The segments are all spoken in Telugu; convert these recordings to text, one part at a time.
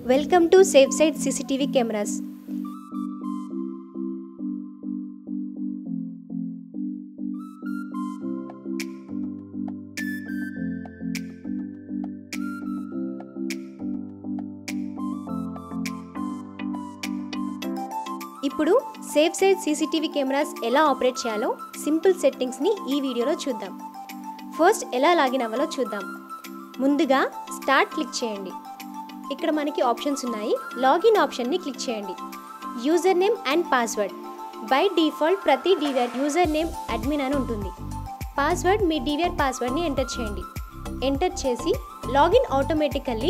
Welcome to safe side CCTV cameras ఇప్పుడు సేఫ్ సైడ్ సీసీటీవీ కెమెరాస్ ఎలా ఆపరేట్ చేయాలో సింపుల్ సెట్టింగ్స్ని ఈ వీడియోలో చూద్దాం ఫస్ట్ ఎలా లాగిన్ అవ్వాలో చూద్దాం ముందుగా స్టార్ట్ క్లిక్ చేయండి ఇక్కడ మనకి ఆప్షన్స్ ఉన్నాయి లాగిన్ ఆప్షన్ని క్లిక్ చేయండి user name and password by default ప్రతి డివిఆర్ యూజర్ నేమ్ అడ్మిన్ అని ఉంటుంది పాస్వర్డ్ మీ డివిఆర్ పాస్వర్డ్ని ఎంటర్ చేయండి ఎంటర్ చేసి లాగిన్ ఆటోమేటికల్లీ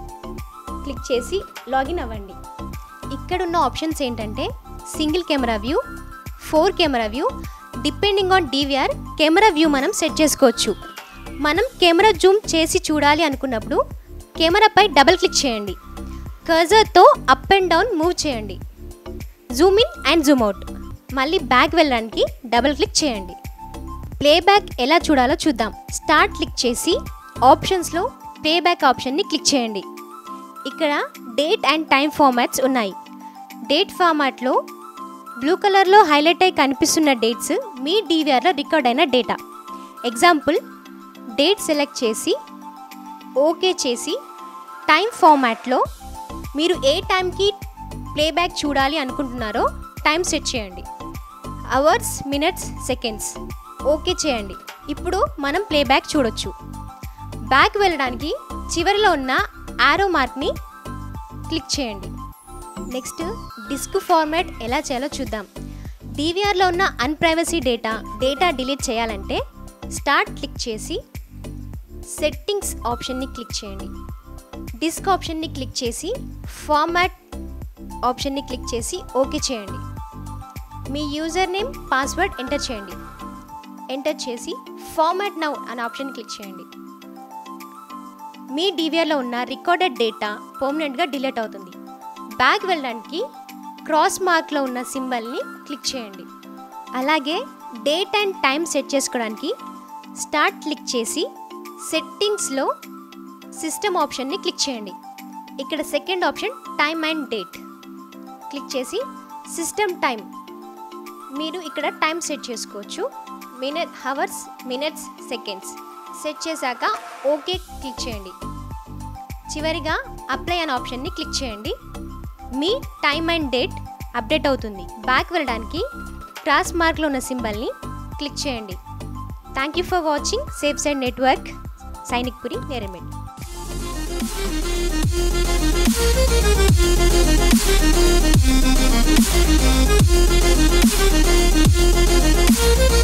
క్లిక్ చేసి లాగిన్ అవ్వండి ఇక్కడ ఉన్న ఆప్షన్స్ ఏంటంటే single camera view four camera view depending on DVR camera view మనం సెట్ చేసుకోవచ్చు మనం కెమెరా జూమ్ చేసి చూడాలి అనుకున్నప్పుడు కెమెరాపై డబుల్ క్లిక్ చేయండి కర్జర్తో అప్ అండ్ డౌన్ మూవ్ చేయండి zoom in and zoom out మళ్ళీ బ్యాక్ వెళ్ళడానికి డబుల్ క్లిక్ చేయండి ప్లేబ్యాక్ ఎలా చూడాలో చూద్దాం స్టార్ట్ క్లిక్ చేసి ఆప్షన్స్లో ప్లేబ్యాక్ ఆప్షన్ని క్లిక్ చేయండి ఇక్కడ డేట్ అండ్ టైం ఫార్మాట్స్ ఉన్నాయి డేట్ ఫార్మాట్లో బ్లూ కలర్లో హైలైట్ అయి కనిపిస్తున్న డేట్స్ మీ డివిఆర్లో రికార్డ్ అయిన డేటా ఎగ్జాంపుల్ డేట్ సెలెక్ట్ చేసి ఓకే చేసి టైం ఫార్మాట్లో మీరు ఏ టైంకి ప్లేబ్యాక్ చూడాలి అనుకుంటున్నారో టైం సెట్ చేయండి అవర్స్ మినిట్స్ సెకండ్స్ ఓకే చేయండి ఇప్పుడు మనం ప్లేబ్యాక్ చూడొచ్చు బ్యాక్ వెళ్ళడానికి చివరిలో ఉన్న ఆరో మార్క్ని క్లిక్ చేయండి నెక్స్ట్ డిస్క్ ఫార్మాట్ ఎలా చేయాలో చూద్దాం డివిఆర్లో ఉన్న అన్ప్రైవసీ డేటా డేటా డిలీట్ చేయాలంటే స్టార్ట్ క్లిక్ చేసి సెట్టింగ్స్ ఆప్షన్ని క్లిక్ చేయండి డిస్క్ ఆప్షన్ని క్లిక్ చేసి ఫార్మాట్ ఆప్షన్ని క్లిక్ చేసి ఓకే చేయండి మీ యూజర్ నేమ్ పాస్వర్డ్ ఎంటర్ చేయండి ఎంటర్ చేసి ఫార్మాట్ నౌ అనే ఆప్షన్ క్లిక్ చేయండి మీ డివిఆర్లో ఉన్న రికార్డెడ్ డేటా పర్మనెంట్గా డిలీట్ అవుతుంది బ్యాక్ వెళ్ళడానికి క్రాస్ మార్క్లో ఉన్న సింబల్ని క్లిక్ చేయండి అలాగే డేట్ అండ్ టైం సెట్ చేసుకోవడానికి స్టార్ట్ క్లిక్ చేసి సెట్టింగ్స్లో సిస్టమ్ ఆప్షన్ని క్లిక్ చేయండి ఇక్కడ second option time and date click చేసి సిస్టమ్ టైం మీరు ఇక్కడ టైం సెట్ చేసుకోవచ్చు minute hours minutes seconds set చేశాక ఓకే క్లిక్ చేయండి చివరిగా అప్లై అనే ఆప్షన్ని క్లిక్ చేయండి మీ టైం అండ్ డేట్ అప్డేట్ అవుతుంది బ్యాక్ వెళ్ళడానికి క్రాస్ మార్క్లో ఉన్న సింబల్ని క్లిక్ చేయండి thank you for watching safe side network Sainikpuri Neredmet Thank you.